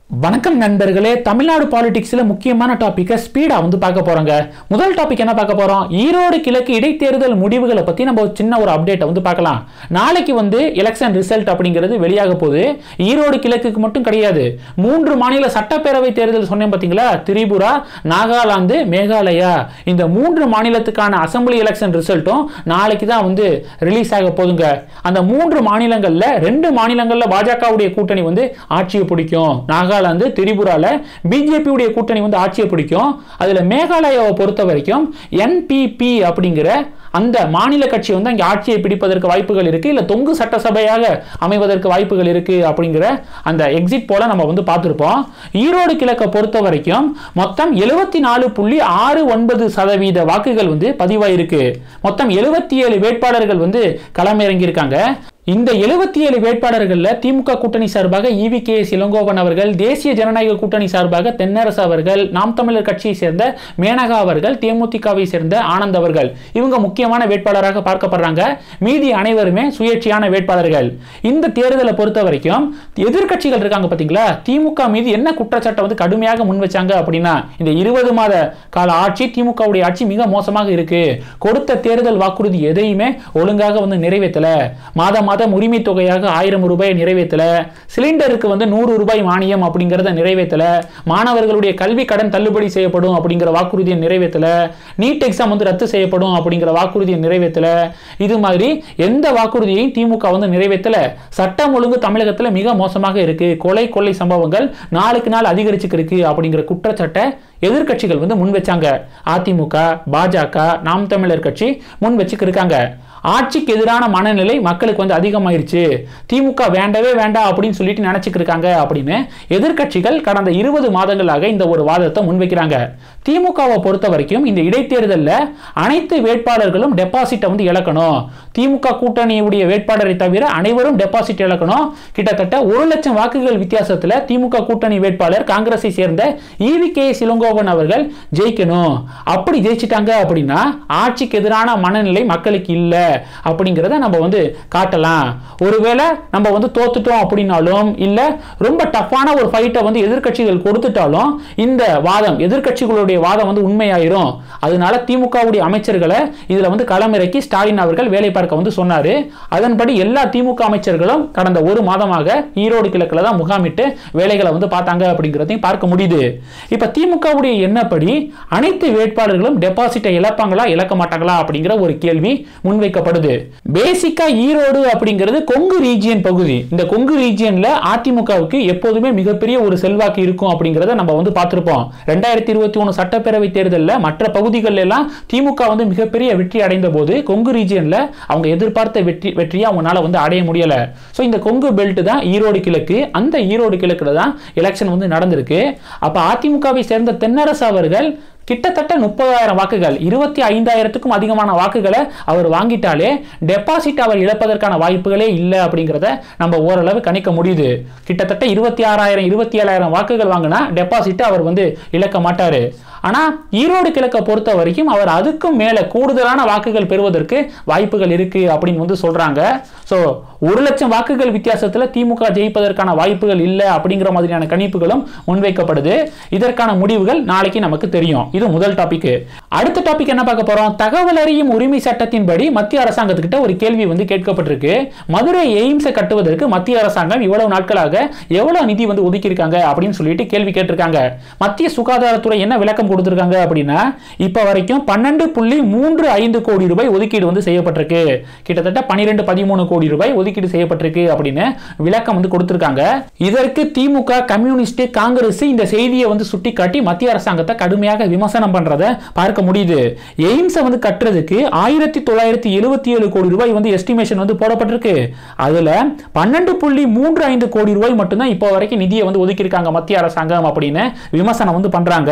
வணக்கம் நண்பர்களே தமிழ்நாடு பாலிடிக்ஸ்ல முக்கியமான டாபிக்கை ஸ்பீடா வந்து பார்க்க போறோங்க முதல் டாபிக் என்ன பார்க்க போறோம் ஈரோடு கிழக்கு இடைத்தேர்தல் முடிவுகளை பத்தி நம்ம ஒரு சின்ன ஒரு அப்டேட்டை வந்து பார்க்கலாம் நாளைக்கு வந்து எலெக்ஷன் ரிசல்ட் அப்படிங்கிறது வெளியாக போகுது ஈரோடு கிழக்குக்கு மட்டும் கிடையாது மூன்று மாநில சட்டப்பேரவை தேர்தல் சொன்னேன் பார்த்தீங்களா திரிபுரா நாகாலாந்து மேகாலயா இந்த மூன்று மாநிலத்துக்கான அசம்பிளி எலெக்ஷன் ரிசல்ட்டும் நாளைக்கு தான் வந்து ரிலீஸ் ஆக போதுங்க அந்த மூன்று மாநிலங்கள்ல ரெண்டு மாநிலங்கள்ல பாஜகவுடைய கூட்டணி வந்து ஆட்சியை பிடிக்கும் நாகாலாந்து திரிபுரால பிஜேபி உடைய கூட்டணி வந்து ஆட்சியை பிடிக்கும் அதுல மேகாலயாவை பொறுத்த வரைக்கும் என்பிபி அப்படிங்கிற அந்த மாநில கட்சி வந்து அங்கே ஆட்சியை பிடிப்பதற்கு வாய்ப்புகள் இருக்கு இல்ல தொங்கு சட்டசபையாக அமைவதற்கு வாய்ப்புகள் இருக்கு அப்படிங்கிற அந்த எக்ஸிட் போல நம்ம வந்து பார்த்திருப்போம் ஈரோடு கிழக்கை பொறுத்த வரைக்கும் மொத்தம் எழுபத்தி நாலு புள்ளி ஆறு ஒன்பது சதவீத வாக்குகள் வந்து பதிவாயிருக்கு மொத்தம் எழுபத்தி ஏழு வேட்பாளர்கள் வந்து களமிறங்கியிருக்காங்க இந்த எழுபத்தி ஏழு வேட்பாளர்கள்ல திமுக கூட்டணி சார்பாக இவி கே இளங்கோவன் அவர்கள் தேசிய ஜனநாயக கூட்டணி சார்பாக தென்னரசு அவர்கள் நாம் தமிழர் கட்சியை சேர்ந்த மேனகா அவர்கள் தேமுதிகவை சேர்ந்த ஆனந்த் அவர்கள் இவங்க முக்கியமான வேட்பாளராக பார்க்கப்படுறாங்க மீதி அனைவருமே சுயேட்சையான வேட்பாளர்கள் இந்த தேர்தலை பொறுத்த வரைக்கும் எதிர்க்கட்சிகள் இருக்காங்க பாத்தீங்களா திமுக மீது என்ன குற்றச்சாட்டை வந்து கடுமையாக முன் வச்சாங்க அப்படின்னா இந்த இருபது மாத கால ஆட்சி திமுகவுடைய ஆட்சி மிக மோசமாக இருக்கு கொடுத்த தேர்தல் வாக்குறுதி எதையுமே ஒழுங்காக வந்து நிறைவேற்றல மாதம் மாதம் உரிமை தொகையாக ஆயிரம் ரூபாய் நிறைவேற்றல சிலிண்டருக்கு வந்து நூறு ரூபாய் மானியம் அப்படிங்கிறத நிறைவேற்றல மாணவர்களுடைய கல்வி கடன் தள்ளுபடி செய்யப்படும் அப்படிங்கிற வாக்குறுதியை நிறைவேற்றல நீட் எக்ஸாம் வந்து ரத்து செய்யப்படும் அப்படிங்கிற வாக்குறுதியை நிறைவேற்றல இது மாதிரி எந்த வாக்குறுதியையும் திமுக வந்து நிறைவேற்றல சட்டம் ஒழுங்கு தமிழகத்தில் மிக மோசமாக இருக்கு கொலை கொள்ளை சம்பவங்கள் நாளுக்கு நாள் அதிகரிச்சுக்கு இருக்கு அப்படிங்கிற குற்றச்சாட்டை எதிர்க்கட்சிகள் வந்து முன் வச்சாங்க அதிமுக பாஜக நாம் தமிழர் கட்சி முன் வச்சுக்கு இருக்காங்க ஆட்சிக்கு எதிரான மனநிலை மக்களுக்கு வந்து அதிகமாயிருச்சு திமுக வேண்டவே வேண்டாம் அப்படின்னு சொல்லிட்டு நினைச்சுட்டு இருக்காங்க அப்படின்னு எதிர்க்கட்சிகள் கடந்த இருபது மாதங்களாக இந்த ஒரு வாதத்தை முன்வைக்கிறாங்க திமுகவை பொறுத்த வரைக்கும் இந்த இடைத்தேர்தலில் அனைத்து வேட்பாளர்களும் டெபாசிட்டை வந்து இழக்கணும் திமுக கூட்டணியுடைய வேட்பாளரை தவிர அனைவரும் டெபாசிட் இழக்கணும் கிட்டத்தட்ட ஒரு லட்சம் வாக்குகள் வித்தியாசத்தில் திமுக கூட்டணி வேட்பாளர் காங்கிரஸை சேர்ந்த இவி கே சிலங்கோவன் அவர்கள் ஜெயிக்கணும் அப்படி ஜெயிச்சிட்டாங்க அப்படின்னா ஆட்சிக்கு எதிரான மனநிலை மக்களுக்கு இல்லை அப்படிங்கிறத நம்ம வந்து காட்டலாம் ஒருவேளை நம்ம வந்து தோத்துட்டோம் அப்படின்னாலும் இல்லை ரொம்ப டஃப்பான ஒரு ஃபைட்டை வந்து எதிர்க்கட்சிகள் கொடுத்துட்டாலும் இந்த வாதம் எதிர்க்கட்சிகளுடைய வாதம் வந்து உண்மையாயிரும் அதனால திமுகவுடைய அமைச்சர்களை இதுல வந்து களமிறக்கி ஸ்டாலின் அவர்கள் வேலை பார்க்க வந்து சொன்னாரு அதன்படி எல்லா திமுக அமைச்சர்களும் கடந்த ஒரு மாதமாக ஈரோடு கிழக்குல தான் முகாமிட்டு வேலைகளை வந்து பார்த்தாங்க அப்படிங்கிறதையும் பார்க்க முடியுது இப்ப திமுகவுடைய எண்ணப்படி அனைத்து வேட்பாளர்களும் டெபாசிட்டை இழப்பாங்களா இழக்க மாட்டாங்களா அப்படிங்கிற ஒரு கேள்வி முன்வைக்கப்படுது பேசிக்கா ஈரோடு அப்படிங்கிறது கொங்கு ரீஜியன் பகுதி இந்த கொங்கு ரீஜியன்ல அதிமுகவுக்கு எப்போதுமே மிகப்பெரிய ஒரு செல்வாக்கு இருக்கும் அப்படிங்கிறத நம்ம வந்து பார்த்திருப்போம் ரெண்டாயிரத்தி இருபத்தி ஒன்று சட்டப்பேரவை தேர்தலில் மற்ற பகுதிகளில் எல்லாம் திமுக வந்து மிகப்பெரிய வெற்றி அடைந்த போது கொங்கு ரீஜியன்ல அவங்க எதிர்பார்த்த வெற்றி வெற்றியை அவங்களால வந்து அடைய முடியல ஸோ இந்த கொங்கு பெல்ட் தான் ஈரோடு கிழக்கு அந்த ஈரோடு கிழக்குல தான் எலெக்ஷன் வந்து நடந்திருக்கு அப்ப அதிமுகவை சேர்ந்த தென்னரசு அவர்கள் கிட்டத்தட்ட முப்பதாயிரம் வாக்குகள் இருபத்தி ஐந்தாயிரத்துக்கும் அதிகமான வாக்குகளை அவர் வாங்கிட்டாலே டெபாசிட் அவர் இழப்பதற்கான வாய்ப்புகளே இல்லை அப்படிங்கிறத நம்ம ஓரளவு கணிக்க முடியுது கிட்டத்தட்ட இருபத்தி ஆறாயிரம் இருபத்தி ஏழாயிரம் வாக்குகள் வாங்கினா டெபாசிட்டை அவர் வந்து இழக்க மாட்டார் ஆனால் ஈரோடு கிழக்கை பொறுத்த வரைக்கும் அவர் அதுக்கும் மேலே கூடுதலான வாக்குகள் பெறுவதற்கு வாய்ப்புகள் இருக்கு அப்படின்னு வந்து சொல்றாங்க ஸோ ஒரு லட்சம் வாக்குகள் வித்தியாசத்தில் திமுக ஜெயிப்பதற்கான வாய்ப்புகள் இல்லை அப்படிங்கிற மாதிரியான கணிப்புகளும் முன்வைக்கப்படுது இதற்கான முடிவுகள் நாளைக்கு நமக்கு தெரியும் இது முதல் டாபிக் அடுத்த டாபிக் என்ன பார்க்க போறோம் தகவல் அறியும் உரிமை சட்டத்தின்படி மத்திய அரசாங்கத்துக்கிட்ட ஒரு கேள்வி வந்து கேட்கப்பட்டிருக்கு மதுரை எய்ம்ஸை கட்டுவதற்கு மத்திய அரசாங்கம் இவ்வளவு நாட்களாக எவ்வளவு நிதி வந்து ஒதுக்கியிருக்காங்க அப்படின்னு சொல்லிட்டு கேள்வி கேட்டிருக்காங்க மத்திய சுகாதாரத்துறை என்ன விளக்கம் கொடுத்திருக்காங்க அப்படின்னா இப்ப வரைக்கும் பன்னெண்டு புள்ளி மூன்று ஐந்து கோடி ரூபாய் ஒதுக்கீடு வந்து செய்யப்பட்டிருக்கு கிட்டத்தட்ட பன்னிரெண்டு பதிமூணு கோடி ரூபாய் ஒதுக்கீடு செய்யப்பட்டிருக்கு அப்படின்னு விளக்கம் வந்து கொடுத்திருக்காங்க இதற்கு திமுக கம்யூனிஸ்ட் காங்கிரஸ் இந்த செய்தியை வந்து சுட்டிக்காட்டி மத்திய அரசாங்கத்தை கடுமையாக விமர்சனம் பண்றத பார்க்க முடியுது எய்ம்ஸை வந்து கட்டுறதுக்கு ஆயிரத்தி தொள்ளாயிரத்தி எழுபத்தி ஏழு கோடி ரூபாய் வந்து எஸ்டிமேஷன் வந்து போடப்பட்டிருக்கு அதுல பன்னெண்டு புள்ளி மூன்று ஐந்து கோடி ரூபாய் மட்டும்தான் இப்போ வரைக்கும் நிதியை வந்து ஒதுக்கியிருக்காங்க மத்திய அரசாங்கம் அப்படின்னு விமர்சனம் வந்து பண்றாங்க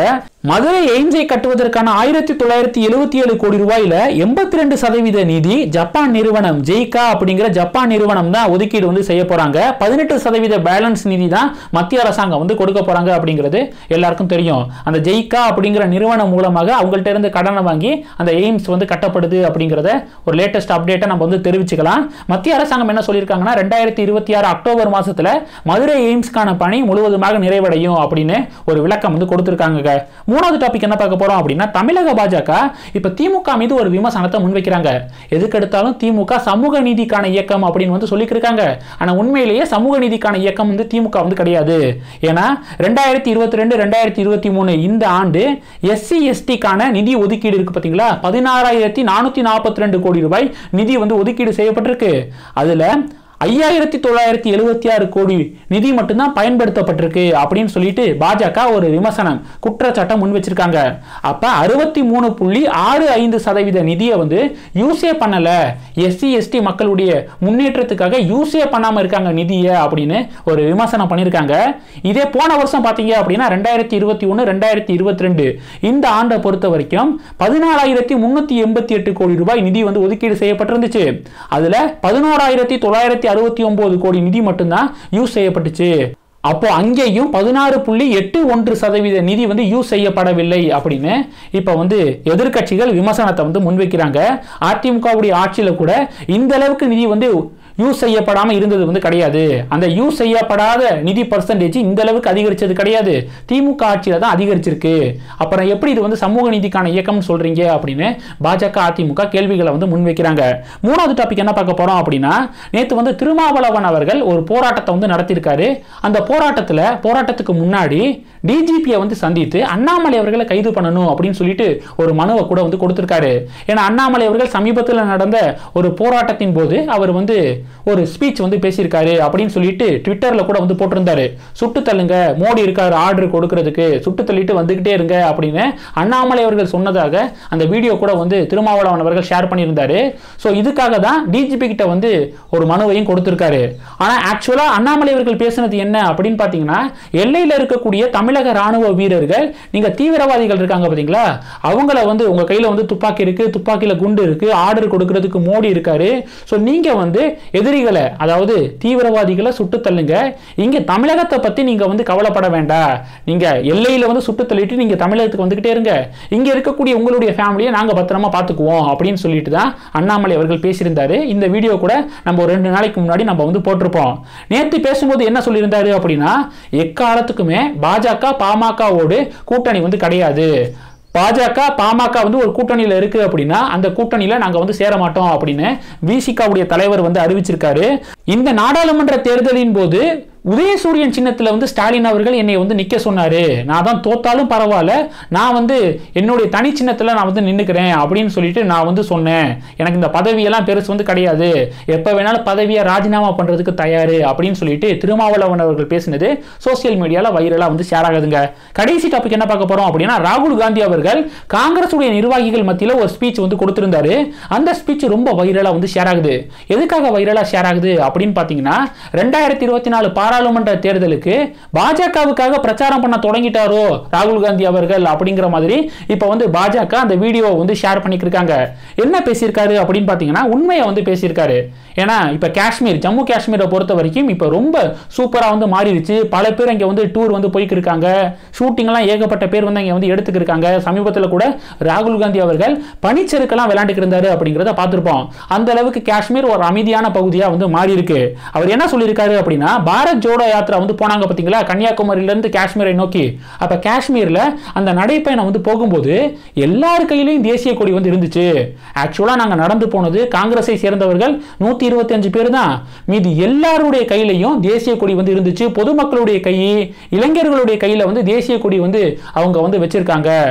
மதுரை எய்ம்ஸை கட்டுவதற்கான ஆயிரத்தி தொள்ளாயிரத்தி எழுபத்தி ஏழு கோடி ரூபாயில எண்பத்தி ரெண்டு சதவீத நிதி ஜப்பான் நிறுவனம் ஜெய்கா அப்படிங்கிற ஜப்பான் நிறுவனம் தான் ஒதுக்கீடு வந்து செய்ய போறாங்க பதினெட்டு சதவீத பேலன்ஸ் நிதி தான் மத்திய அரசாங்கம் வந்து கொடுக்க போறாங்க அப்படிங்கிறது எல்லாருக்கும் தெரியும் அந்த ஜெய்கா அப்படிங்கிற நிறுவனம் மூலமாக அவங்கள்ட்ட இருந்து கடனை வாங்கி அந்த எய்ம்ஸ் வந்து கட்டப்படுது அப்படிங்கிறத ஒரு லேட்டஸ்ட் அப்டேட்டை நம்ம வந்து தெரிவிச்சுக்கலாம் மத்திய அரசாங்கம் என்ன சொல்லியிருக்காங்கன்னா ரெண்டாயிரத்தி இருபத்தி ஆறு அக்டோபர் மாசத்துல மதுரை எய்ம்ஸ்க்கான பணி முழுவதுமாக நிறைவடையும் அப்படின்னு ஒரு விளக்கம் வந்து கொடுத்திருக்காங்க மூணாவது டாபிக் என்ன பார்க்க போறோம் அப்படின்னா தமிழக பாஜக இப்ப திமுக மீது ஒரு விமர்சனத்தை முன்வைக்கிறாங்க எதுக்கெடுத்தாலும் திமுக சமூக நீதிக்கான இயக்கம் அப்படின்னு வந்து சொல்லிட்டு இருக்காங்க ஆனா உண்மையிலேயே சமூக நீதிக்கான இயக்கம் வந்து திமுக வந்து கிடையாது ஏன்னா ரெண்டாயிரத்தி இருபத்தி ரெண்டு ரெண்டாயிரத்தி இருபத்தி மூணு இந்த ஆண்டு எஸ்சி எஸ்டிக்கான நிதி ஒதுக்கீடு இருக்கு பாத்தீங்களா பதினாறாயிரத்தி நானூத்தி நாற்பத்தி ரெண்டு கோடி ரூபாய் நிதி வந்து ஒதுக்கீடு செய்யப்பட்டிருக்கு அதுல ஐயாயிரத்தி தொள்ளாயிரத்தி எழுபத்தி ஆறு கோடி நிதி மட்டும்தான் பயன்படுத்தப்பட்டிருக்கு அப்படின்னு சொல்லிட்டு பாஜக ஒரு விமர்சனம் குற்றச்சாட்டம் முன் வச்சிருக்காங்க அப்ப அறுபத்தி மூணு புள்ளி ஆறு ஐந்து சதவீத நிதியை வந்து யூஸே பண்ணல எஸ்சி எஸ்டி மக்களுடைய முன்னேற்றத்துக்காக யூஸே பண்ணாம இருக்காங்க நிதியை அப்படின்னு ஒரு விமர்சனம் பண்ணியிருக்காங்க இதே போன வருஷம் பாத்தீங்க அப்படின்னா ரெண்டாயிரத்தி இருபத்தி ஒன்று ரெண்டாயிரத்தி இருபத்தி ரெண்டு இந்த ஆண்டை பொறுத்த வரைக்கும் பதினாலாயிரத்தி முன்னூத்தி எண்பத்தி எட்டு கோடி ரூபாய் நிதி வந்து ஒதுக்கீடு செய்யப்பட்டிருந்துச்சு அதுல பதினோராயிரத்தி தொள்ளாயிரத்தி அறுபத்தி ஒன்பது கோடி நிதி மட்டும்தான் யூஸ் செய்யப்பட்டுச்சு அப்போ அங்கேயும் பதினாறு புள்ளி எட்டு ஒன்று சதவீத நிதி வந்து யூஸ் செய்யப்படவில்லை அப்படின்னு இப்போ வந்து எதிர்க்கட்சிகள் விமர்சனத்தை வந்து முன்வைக்கிறாங்க அதிமுகவுடைய ஆட்சியில் கூட இந்த அளவுக்கு நிதி வந்து யூஸ் செய்யப்படாம இருந்தது வந்து கிடையாது அந்த யூஸ் செய்யப்படாத நிதி பர்சன்டேஜ் இந்த அளவுக்கு அதிகரிச்சது கிடையாது திமுக ஆட்சியில தான் அதிகரிச்சிருக்கு அப்புறம் எப்படி இது வந்து சமூக நீதிக்கான இயக்கம்னு சொல்றீங்க அப்படின்னு பாஜக அதிமுக கேள்விகளை வந்து முன்வைக்கிறாங்க மூணாவது டாபிக் என்ன பார்க்க போறோம் அப்படின்னா நேற்று வந்து திருமாவளவன் அவர்கள் ஒரு போராட்டத்தை வந்து நடத்தியிருக்காரு அந்த போராட்டத்தில் போராட்டத்துக்கு முன்னாடி டிஜிபியை வந்து சந்தித்து அண்ணாமலை அவர்களை கைது பண்ணணும் அப்படின்னு சொல்லிட்டு ஒரு மனுவை கூட வந்து கொடுத்திருக்காரு ஏன்னா அண்ணாமலை அவர்கள் சமீபத்தில் நடந்த ஒரு போராட்டத்தின் போது அவர் வந்து ஒரு ஸ்பீச் வந்து பேசியிருக்காரு அப்படின்னு சொல்லிட்டு ட்விட்டர்ல கூட வந்து போட்டிருந்தாரு சுட்டு தள்ளுங்க மோடி இருக்காரு ஆர்டர் கொடுக்கறதுக்கு சுட்டு தள்ளிட்டு வந்துகிட்டே இருங்க அப்படின்னு அண்ணாமலை அவர்கள் சொன்னதாக அந்த வீடியோ கூட வந்து திருமாவளவன் அவர்கள் ஷேர் பண்ணியிருந்தாரு ஸோ இதுக்காக தான் டிஜிபி கிட்ட வந்து ஒரு மனுவையும் கொடுத்திருக்காரு ஆனால் ஆக்சுவலாக அண்ணாமலை அவர்கள் பேசுனது என்ன அப்படின்னு பார்த்தீங்கன்னா எல்லையில் இருக்கக்கூடிய தமிழக ராணுவ வீரர்கள் நீங்க தீவிரவாதிகள் இருக்காங்க பார்த்தீங்களா அவங்கள வந்து உங்க கையில வந்து துப்பாக்கி இருக்கு துப்பாக்கியில குண்டு இருக்கு ஆர்டர் கொடுக்கறதுக்கு மோடி இருக்காரு ஸோ நீங்க வந்து எதிரிகளை அதாவது தீவிரவாதிகளை சுட்டு தள்ளுங்க இங்க தமிழகத்தை பத்தி நீங்க வந்து கவலைப்பட வேண்டாம் நீங்க எல்லையில வந்து சுட்டு தள்ளிட்டு நீங்க தமிழகத்துக்கு வந்துகிட்டே இருங்க இங்க இருக்கக்கூடிய உங்களுடைய ஃபேமிலியை நாங்க பத்திரமா பார்த்துக்குவோம் அப்படின்னு சொல்லிட்டு தான் அண்ணாமலை அவர்கள் பேசியிருந்தாரு இந்த வீடியோ கூட நம்ம ஒரு ரெண்டு நாளைக்கு முன்னாடி நம்ம வந்து போட்டிருப்போம் நேற்று பேசும்போது என்ன சொல்லியிருந்தாரு அப்படின்னா எக்காலத்துக்குமே பாஜக பாமகவோடு கூட்டணி வந்து கிடையாது பாஜக பாமக வந்து ஒரு கூட்டணியில் இருக்கு அப்படின்னா அந்த கூட்டணியில் நாங்கள் வந்து சேர மாட்டோம் அப்படின்னு விசிகாவுடைய தலைவர் வந்து அறிவிச்சிருக்காரு இந்த நாடாளுமன்ற தேர்தலின் போது உதயசூரியன் சின்னத்தில் வந்து ஸ்டாலின் அவர்கள் என்னை வந்து நிற்க சொன்னாரு நான் தான் தோத்தாலும் பரவாயில்ல நான் வந்து என்னுடைய தனி சின்னத்தில் நான் வந்து நின்றுக்கிறேன் அப்படின்னு சொல்லிட்டு நான் வந்து சொன்னேன் எனக்கு இந்த பதவியெல்லாம் பெருசு வந்து கிடையாது எப்போ வேணாலும் பதவியை ராஜினாமா பண்ணுறதுக்கு தயார் அப்படின்னு சொல்லிட்டு திருமாவளவன் அவர்கள் பேசினது சோசியல் மீடியாவில் வைரலாக வந்து ஷேர் ஆகுதுங்க கடைசி டாபிக் என்ன பார்க்க போகிறோம் அப்படின்னா ராகுல் காந்தி அவர்கள் காங்கிரஸுடைய நிர்வாகிகள் மத்தியில் ஒரு ஸ்பீச் வந்து கொடுத்திருந்தாரு அந்த ஸ்பீச் ரொம்ப வைரலாக வந்து ஷேர் ஆகுது எதுக்காக வைரலாக ஷேர் ஆகுது அப்படின்னு பார்த்தீங்கன்னா ரெண்டாயிரத்தி இருபத்தி நாலு பாராளுமன்ற தேர்தலுக்கு பாஜகவுக்காக பிரச்சாரம் பண்ண தொடங்கிட்டாரோ ராகுல் காந்தி அவர்கள் அப்படிங்கிற மாதிரி இப்போ வந்து பாஜக அந்த வீடியோ வந்து ஷேர் பண்ணிக்கிருக்காங்க என்ன பேசியிருக்காரு அப்படின்னு பார்த்தீங்கன்னா உண்மையை வந்து பேசியிருக்காரு ஏன்னா இப்போ காஷ்மீர் ஜம்மு காஷ்மீரை பொறுத்த வரைக்கும் இப்போ ரொம்ப சூப்பராக வந்து மாறிடுச்சு பல பேர் இங்கே வந்து டூர் வந்து போய்க்கு இருக்காங்க ஷூட்டிங்லாம் ஏகப்பட்ட பேர் வந்து இங்கே வந்து எடுத்துக்கிருக்காங்க சமீபத்தில் கூட ராகுல் காந்தி அவர்கள் பனிச்சறுக்கெல்லாம் விளையாண்டுக்கு இருந்தாரு அப்படிங்கிறத பார்த்துருப்போம் அந்த அளவுக்கு காஷ்மீர் ஒரு அமைதியான பகுதியாக வந்து மாறி இருக்கு அவர் என்ன சொல்லியிருக்காரு அப்படின்னா பாரத் ஜோடோ யாத்ரா வந்து போனாங்க பார்த்தீங்களா கன்னியாகுமரியிலேருந்து காஷ்மீரை நோக்கி அப்போ காஷ்மீரில் அந்த நடைப்பயணம் வந்து போகும்போது எல்லார் கையிலையும் தேசிய கொடி வந்து இருந்துச்சு ஆக்சுவலாக நாங்கள் நடந்து போனது காங்கிரஸை சேர்ந்தவர்கள் நூற்றி இருபத்தஞ்சு பேர் தான் மீதி எல்லாருடைய கையிலையும் தேசிய கொடி வந்து இருந்துச்சு பொதுமக்களுடைய கை இளைஞர்களுடைய கையில் வந்து தேசிய கொடி வந்து அவங்க வந்து வச்சிருக்காங்க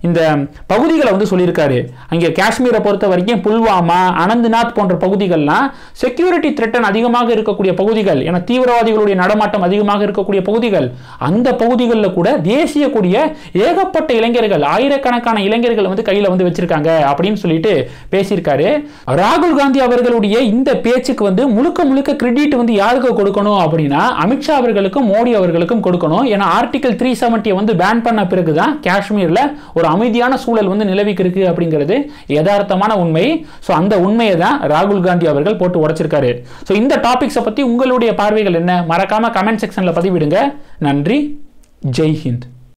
இந்த பகுதிகளை வந்து சொல்லியிருக்காரு அங்கே காஷ்மீரை பொறுத்த வரைக்கும் புல்வாமா அனந்த்நாத் போன்ற பகுதிகள்லாம் செக்யூரிட்டி த்ரெட்டன் அதிகமாக இருக்கக்கூடிய பகுதிகள் ஏன்னா தீவிரவாதிகளுடைய நடமாட்டம் அதிகமாக இருக்கக்கூடிய பகுதிகள் அந்த பகுதிகளில் கூட தேசிய கொடிய ஏகப்பட்ட இளைஞர்கள் ஆயிரக்கணக்கான இளைஞர்கள் வந்து கையில் வந்து வச்சிருக்காங்க அப்படின்னு சொல்லிட்டு பேசியிருக்காரு ராகுல் காந்தி அவர்களுடைய இந்த பேச்சுக்கு வந்து முழுக்க முழுக்க கிரெடிட் வந்து யாருக்கு கொடுக்கணும் அப்படின்னா அமித்ஷா அவர்களுக்கும் மோடி அவர்களுக்கும் கொடுக்கணும் ஏன்னா ஆர்டிகல் த்ரீ செவன்ட்டியை வந்து பேன் பண்ண பிறகு தான் காஷ்மீரில் ஒரு அமைதியான சூழல் வந்து நிலவிக்கு இருக்கு அப்படிங்கிறது யதார்த்தமான உண்மை ஸோ அந்த உண்மையை தான் ராகுல் காந்தி அவர்கள் போட்டு உடைச்சிருக்காரு ஸோ இந்த டாபிக்ஸை பற்றி உங்களுடைய பார்வைகள் என்ன மறக்காம கமெண்ட் செக்ஷனில் பதிவிடுங்க நன்றி ஜெய் ஹிந்த்